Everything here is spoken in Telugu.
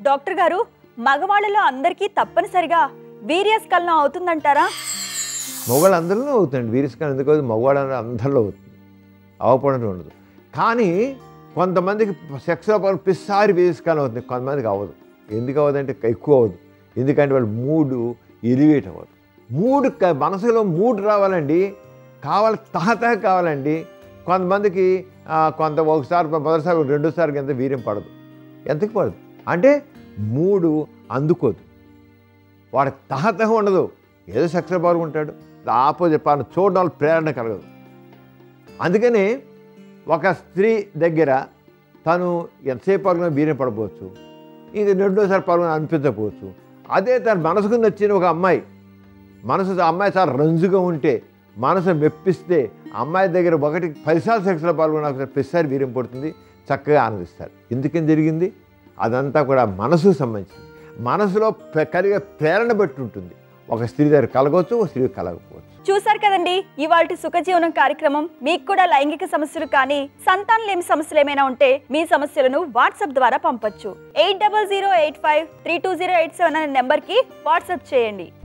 డాక్టర్ గారు మగవాళ్ళలో అందరికీ తప్పనిసరిగా వీర్యస్ఖలనం అవుతుందంటారా మగవాళ్ళందరిలో అవుతుంది వీరిస్కాన్ ఎందుకు అవుతుంది మగవాళ్ళ అందరిలో అవుతుంది అవ్వకపోవడం ఉండదు కానీ కొంతమందికి సెక్స్లో పని పిస్సారి వీరిస్కాన్ అవుతుంది కొంతమందికి అవ్వదు ఎందుకు అవ్వదంటే ఎక్కువ అవ్వదు ఎందుకంటే వాళ్ళ మూడు ఎలివేట్ అవ్వదు మూడు క- మనసులో మూడు రావాలండి కావాలి తహతహ కావాలండి కొంతమందికి ఆ, కొంత ఒకసారి మొదటిసారి రెండోసారి ఎంత వీర్యం పడదు ఎంతకి పడదు అంటే మూడు అందుకోదు వాడికి తహతహ ఉండదు ఏదో సెక్స్ బాగుంటాడు ఆపోజిట్ పార్ట్నర్ చూడడం వల్ల ప్రేరణ కలగదు అందుకని ఒక స్త్రీ దగ్గర తను ఎంతసేపు పాల్గొన వీర్యం పడవచ్చు ఇది రెండోసారి పాల్గొన అనిపించకపోవచ్చు అదే తన మనసుకు నచ్చిన ఒక అమ్మాయి మనసు ఆ అమ్మాయి చాలా రంజుగా ఉంటే మనసు మెప్పిస్తే అమ్మాయి దగ్గర ఒకటి పదిసార్లు సెక్స్లో పాల్గొన్న ప్రతిసారి వీర్యం పడుతుంది చక్కగా ఆనందిస్తారు ఎందుకని జరిగింది అదంతా కూడా మనసుకు సంబంధించింది మనసులో ప్ర- కలిగే ప్రేరణ బట్టి ఉంటుంది ఒక స్త్రీ దగ్గర కలగవచ్చు ఒక స్త్రీ కలగకపోవచ్చు చూశారు కదండి ఇవాళ సుఖజీవనం కార్యక్రమం మీకు కూడా లైంగిక సమస్యలు కానీ సంతానం లేని సమస్యలు ఏమైనా ఉంటే మీ సమస్యలను వాట్సాప్ ద్వారా పంపొచ్చు eight double zero eight five three two zero eight seven అనే నెంబర్కి వాట్సాప్ చేయండి